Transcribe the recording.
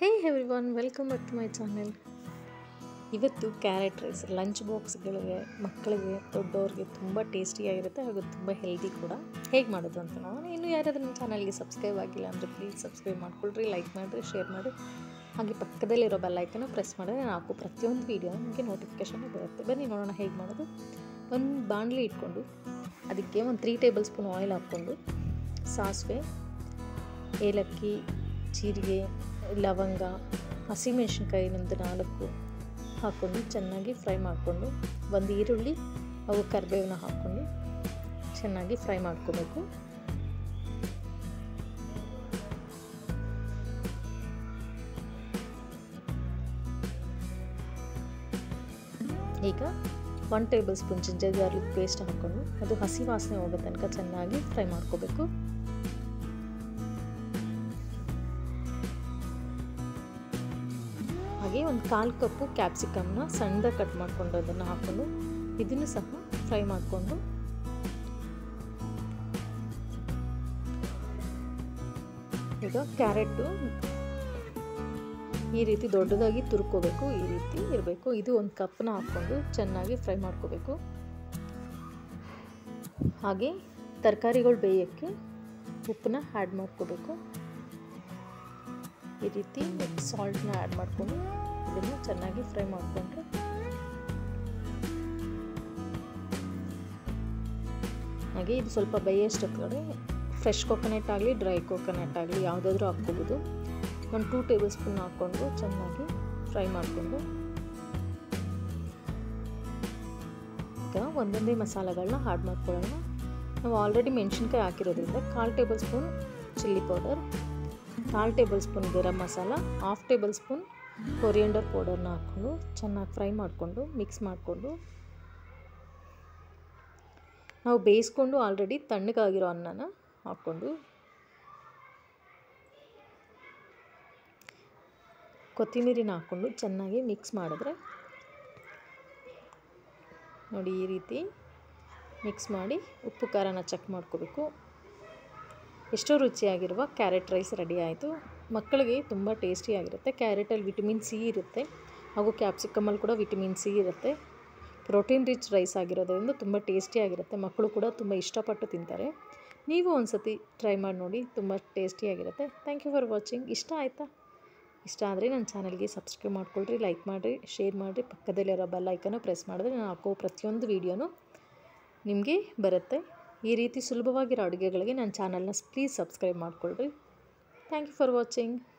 hey everyone welcome back to my channel ಇವತ್ತು carrot rice lunch ಬಾಕ್ಸ್ಗಳಿಗೆ ಮಕ್ಕಳಿಗೆ ದೊಡ್ಡವ್ರಿಗೆ ತುಂಬ ಟೇಸ್ಟಿಯಾಗಿರುತ್ತೆ ಹಾಗೂ ತುಂಬ ಹೆಲ್ದಿ ಕೂಡ ಹೇಗೆ ಮಾಡೋದು ಅಂತ ನೋಡೋಣ ಇನ್ನು ಯಾರಾದರೂ ನಮ್ಮ ಚಾನಲ್ಗೆ ಸಬ್ಸ್ಕ್ರೈಬ್ ಆಗಿಲ್ಲ ಅಂದರೆ ಪ್ಲೀಸ್ ಸಬ್ಸ್ಕ್ರೈಬ್ ಮಾಡ್ಕೊಳ್ರಿ ಲೈಕ್ ಮಾಡಿರಿ ಶೇರ್ ಮಾಡಿ ಹಾಗೆ ಪಕ್ಕದಲ್ಲಿರೋ ಬೆಲ್ಲೈಕನ್ನು ಪ್ರೆಸ್ ಮಾಡಿದ್ರೆ ನಾನು ಹಾಕೋ ಪ್ರತಿಯೊಂದು ವೀಡಿಯೋ ನಿಮಗೆ ನೋಟಿಫಿಕೇಷನ್ ಬರುತ್ತೆ ಬನ್ನಿ ನೋಡೋಣ ಹೇಗೆ ಮಾಡೋದು ಒಂದು ಬಾಣಲಿ ಇಟ್ಕೊಂಡು ಅದಕ್ಕೆ ಒಂದು ತ್ರೀ ಟೇಬಲ್ ಸ್ಪೂನ್ ಆಯಿಲ್ ಹಾಕ್ಕೊಂಡು ಸಾಸಿವೆ ಏಲಕ್ಕಿ ಜೀರಿಗೆ ಲವಂಗ ಹಸಿಮೆಣಸಿನ್ಕಾಯಿ ಒಂದು ನಾಲ್ಕು ಹಾಕ್ಕೊಂಡು ಚೆನ್ನಾಗಿ ಫ್ರೈ ಮಾಡಿಕೊಂಡು ಒಂದು ಈರುಳ್ಳಿ ಅವು ಕರಿಬೇವನ್ನ ಹಾಕ್ಕೊಂಡು ಚೆನ್ನಾಗಿ ಫ್ರೈ ಮಾಡ್ಕೋಬೇಕು ಈಗ one tablespoon ginger garlic paste ಹಾಕ್ಕೊಂಡು ಅದು ಹಸಿ ವಾಸನೆ ಹೋಗೋ ತನಕ ಚೆನ್ನಾಗಿ ಫ್ರೈ ಮಾಡ್ಕೋಬೇಕು ಹಾಗೆ ಒಂದು ಕಾಲು ಕಪ್ಪು ಕ್ಯಾಪ್ಸಿಕಮ್ನ ಸಣ್ಣದಾಗಿ ಕಟ್ ಮಾಡಿಕೊಂಡು ಅದನ್ನು ಹಾಕ್ಕೊಂಡು ಇದನ್ನು ಸಹ ಫ್ರೈ ಮಾಡಿಕೊಂಡು ಈಗ ಕ್ಯಾರೆಟು ಈ ರೀತಿ ದೊಡ್ಡದಾಗಿ ತುರ್ಕೋಬೇಕು ಈ ರೀತಿ ಇರಬೇಕು ಇದು ಒಂದು ಕಪ್ನ ಹಾಕ್ಕೊಂಡು ಚೆನ್ನಾಗಿ ಫ್ರೈ ಮಾಡ್ಕೋಬೇಕು ಹಾಗೆ ತರಕಾರಿಗಳು ಬೇಯೋಕ್ಕೆ ಉಪ್ಪನ್ನ ಆ್ಯಡ್ ಮಾಡ್ಕೋಬೇಕು ಈ ರೀತಿ ಸಾಲ್ಟ್ನ ಆ್ಯಡ್ ಮಾಡಿಕೊಂಡು ಇದನ್ನು ಚೆನ್ನಾಗಿ ಫ್ರೈ ಮಾಡಿಕೊಂಡ್ರೆ ಹಾಗೆ ಇದು ಸ್ವಲ್ಪ ಬೇಯೋಷ್ಟು ಕಡೆ ಫ್ರೆಶ್ ಕೊಕೊನಟ್ ಆಗಲಿ ಡ್ರೈ ಕೊಕೊನಟ್ ಆಗಲಿ ಯಾವುದಾದ್ರೂ ಹಾಕ್ಕೋಬೋದು ಒಂದು ಟೂ ಟೇಬಲ್ ಸ್ಪೂನ್ ಹಾಕ್ಕೊಂಡು ಚೆನ್ನಾಗಿ ಫ್ರೈ ಮಾಡಿಕೊಂಡು ಈಗ ಒಂದೊಂದೇ ಮಸಾಲೆಗಳನ್ನ ಆ್ಯಡ್ ಮಾಡ್ಕೊಳ್ಳೋಣ ನಾವು ಆಲ್ರೆಡಿ ಮೆಣಸಿನ್ಕಾಯಿ ಹಾಕಿರೋದ್ರಿಂದ ಕಾಲು ಟೇಬಲ್ ಸ್ಪೂನ್ ಚಿಲ್ಲಿ ಪೌಡರ್ ಕಾಲು tablespoon garam masala half tablespoon coriander ಪೌಡರ್ನ ಹಾಕ್ಕೊಂಡು ಚೆನ್ನಾಗಿ ಫ್ರೈ ಮಾಡಿಕೊಂಡು ಮಿಕ್ಸ್ ಮಾಡಿಕೊಂಡು ನಾವು ಬೇಯಿಸ್ಕೊಂಡು ಆಲ್ರೆಡಿ ತಣ್ಣಗಾಗಿರೋ ಅನ್ನನ ಹಾಕ್ಕೊಂಡು ಕೊತ್ತಿಮೀರಿನ ಹಾಕ್ಕೊಂಡು ಚೆನ್ನಾಗಿ ಮಿಕ್ಸ್ ಮಾಡಿದ್ರೆ ನೋಡಿ ಈ ರೀತಿ ಮಿಕ್ಸ್ ಮಾಡಿ ಉಪ್ಪು ಖಾರನ ಚೆಕ್ ಮಾಡ್ಕೋಬೇಕು ಎಷ್ಟೋ ರುಚಿಯಾಗಿರುವ ಕ್ಯಾರೆಟ್ ರೈಸ್ ರೆಡಿ ಆಯಿತು ಮಕ್ಕಳಿಗೆ ತುಂಬ ಟೇಸ್ಟಿಯಾಗಿರುತ್ತೆ ಕ್ಯಾರೆಟಲ್ಲಿ ವಿಟಮಿನ್ ಸಿ ಇರುತ್ತೆ ಹಾಗೂ ಕ್ಯಾಪ್ಸಿಕಮಲ್ಲಿ ಕೂಡ ವಿಟಮಿನ್ ಸಿ ಇರುತ್ತೆ ಪ್ರೋಟೀನ್ ರಿಚ್ ರೈಸ್ ಆಗಿರೋದ್ರಿಂದ ತುಂಬ ಟೇಸ್ಟಿಯಾಗಿರುತ್ತೆ ಮಕ್ಕಳು ಕೂಡ ತುಂಬ ಇಷ್ಟಪಟ್ಟು ತಿಂತಾರೆ ನೀವು ಒಂದು ಸತಿ ಟ್ರೈ ಮಾಡಿ ನೋಡಿ ತುಂಬ ಟೇಸ್ಟಿಯಾಗಿರುತ್ತೆ ಥ್ಯಾಂಕ್ ಯು ಫಾರ್ ವಾಚಿಂಗ್ ಇಷ್ಟ ಆಯಿತಾ ಇಷ್ಟ ಆದರೆ ನನ್ನ ಚಾನಲ್ಗೆ ಸಬ್ಸ್ಕ್ರೈಬ್ ಮಾಡ್ಕೊಳ್ರಿ ಲೈಕ್ ಮಾಡಿರಿ ಶೇರ್ ಮಾಡಿರಿ ಪಕ್ಕದಲ್ಲಿರೋ ಬೆಲ್ ಐಕನ್ನು ಪ್ರೆಸ್ ಮಾಡಿದ್ರೆ ನಾನು ಹಾಕೋ ಪ್ರತಿಯೊಂದು ವೀಡಿಯೋನು ನಿಮಗೆ ಬರುತ್ತೆ ಈ ರೀತಿ ಸುಲಭವಾಗಿರೋ ಅಡುಗೆಗಳಿಗೆ ನನ್ನ ಚಾನಲ್ನ ಪ್ಲೀಸ್ ಸಬ್ಸ್ಕ್ರೈಬ್ ಮಾಡ್ಕೊಳ್ರಿ ಥ್ಯಾಂಕ್ ಯು ಫಾರ್ ವಾಚಿಂಗ್